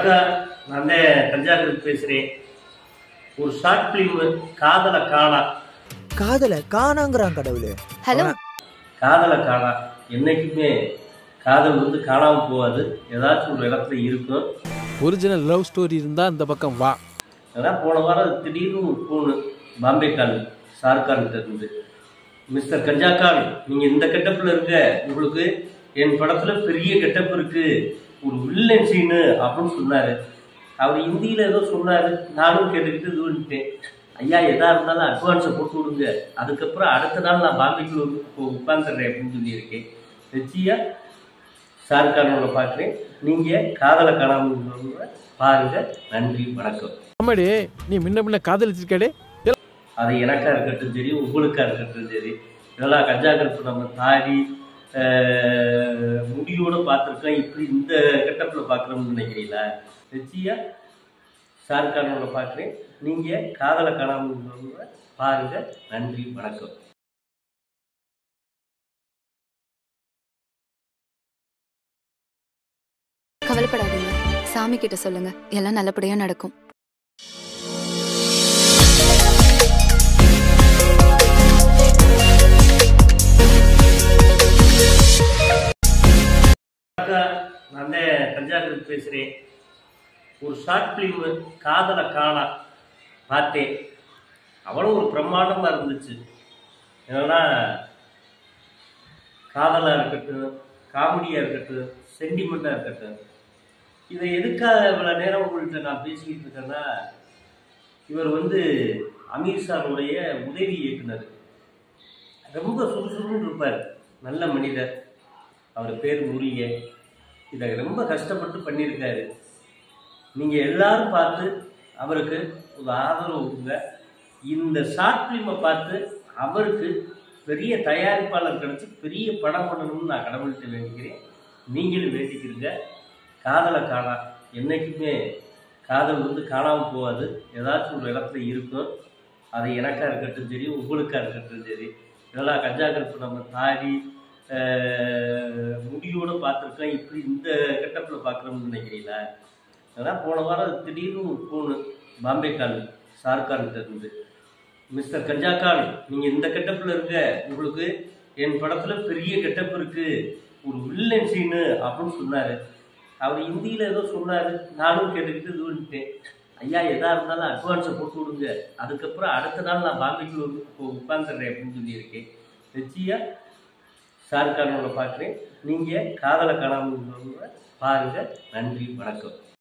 வணக்கம் நான் தான் தஞ்சாவூர் பேசுகிறேன் ஒரு ஷார்ட் ஃபிலிம் காதலை காணா காதல காணாங்கிறான் கடவுளே ஹலோ காதலை காணா என்னைக்குமே காதல் வந்து காணாமல் போகாது ஏதாச்சும் ஒரு இடத்துல இருக்கும் ஒரிஜினல் லவ் ஸ்டோரி இருந்தா இந்த பக்கம் வா அதான் போன வாரம் திடீர்னு ஒரு ஃபோனு பாம்பே கால் ஷாருக்கான்கிட்ட இருந்து மிஸ்டர் கஞ்சாக்கான் நீங்கள் இந்த கெட்டப்பில் இருக்க உங்களுக்கு என் படத்தில் பெரிய கெட்டப் இருக்கு ஒரு வில்லன் சீனு அப்படின்னு சொன்னார் அவர் ஹிந்தியில் ஏதோ சொன்னார் நானும் கேட்டுக்கிட்டு இது பண்ணிட்டேன் ஐயா எதா இருந்தாலும் அட்வான்ஸை போட்டு விடுங்க அதுக்கப்புறம் அடுத்த நாள் நான் பாம்பேக்கு வந்து உட்காந்துடுறேன் அப்படின்னு சொல்லியிருக்கேன் நிச்சயா ஷாருக்கானோட பார்க்குறேன் நீங்கள் காதலை காணாமல் பாருங்க நன்றி வணக்கம் ஆமாடி நீ முன்ன முன்ன காதலிச்சிருக்கடே அது எனக்கா இருக்கட்டும் சரி உங்களுக்கா இருக்கட்டும் சரி இதெல்லாம் கஞ்சா கருப்பு நம்ம தாடி ஆஹ், முடியோட பார்த்துருக்கோம் இப்படி இந்த கெட்டப்பில் பார்க்குறோம்னு நினைக்கிறீங்களா நிச்சயா ஷாருக்கானோட பார்க்குறேன் நீங்கள் காதலை காணாமல் பாருங்க நன்றி வணக்கம் கவலைப்படாதீங்க சாமி கிட்ட சொல்லுங்க எல்லாம் நல்லபடியா நடக்கும் வணக்கம் நான் தான் தஞ்சாவூர் பேசுகிறேன் ஒரு ஷார்ட் ஃபிலிம் காதலை காணா பார்த்தேன் அவ்வளோ ஒரு பிரம்மாண்டமாக இருந்துச்சு என்னன்னா காதலாக இருக்கட்டும் காமெடியாக இருக்கட்டும் சென்டிமெண்ட்டாக இருக்கட்டும் இதை எதுக்காக இவ்வளோ நேரம் உங்கள்கிட்ட நான் பேசிக்கிட்டு இருக்கேன்னா இவர் வந்து அமீர் சாருடைய உதவி இயக்குனர் ரொம்ப சுறுசுறுன்னு இருப்பார் நல்ல மனிதர் அவர் பேர் முருகன் இதை ரொம்ப கஷ்டப்பட்டு பண்ணியிருக்காரு நீங்கள் எல்லாரும் பார்த்து அவருக்கு ஒரு ஆதரவு கொடுங்க இந்த ஷார்ட் ஃபிலிமை பார்த்து அவருக்கு பெரிய தயாரிப்பாளர் கிடச்சி பெரிய படம் பண்ணணும்னு நான் கடவுள்கிட்ட வேண்டிக்கிறேன் நீங்களும் வேண்டிக்கிறீங்க காதலை காணா என்றைக்குமே காதல் வந்து காணாமல் போகாது ஏதாச்சும் ஒரு இடத்துல இருக்கும் அது எனக்கா இருக்கட்டும் சரி உங்களுக்கா இருக்கட்டும் சரி இதெல்லாம் கஞ்சா கருப்பு நம்ம தாடி ஆஹ், முடியோட பார்த்துருக்கோம் இப்படி இந்த கெட்டப்பில் பார்க்குறோம்னு நினைக்கிறீங்களா அதான் போன வாரம் திடீர்னு ஒரு ஃபோனு பாம்பே கால் ஷாருக்கான்கிட்ட இருந்து மிஸ்டர் கஞ்சாக்கான் நீங்கள் இந்த கெட்டப்பில் இருக்க உங்களுக்கு என் படத்தில் பெரிய கெட்டப் இருக்கு ஒரு வில்லன் சீனு அப்படின்னு சொன்னார் அவர் ஹிந்தியில் ஏதோ சொன்னார் நானும் கேட்டுக்கிட்டு இது பண்ணிட்டேன் ஐயா எதா இருந்தாலும் அட்வான்ஸை போட்டு விடுங்க அதுக்கப்புறம் அடுத்த நாள் நான் பாம்பேக்கு வந்து உட்காந்துடுறேன் அப்படின்னு சொல்லியிருக்கேன் நிச்சயா ஷாருக்கானோட பார்க்குறேன் நீங்கள் காதலை காணாமல் பாருங்கள் நன்றி வணக்கம்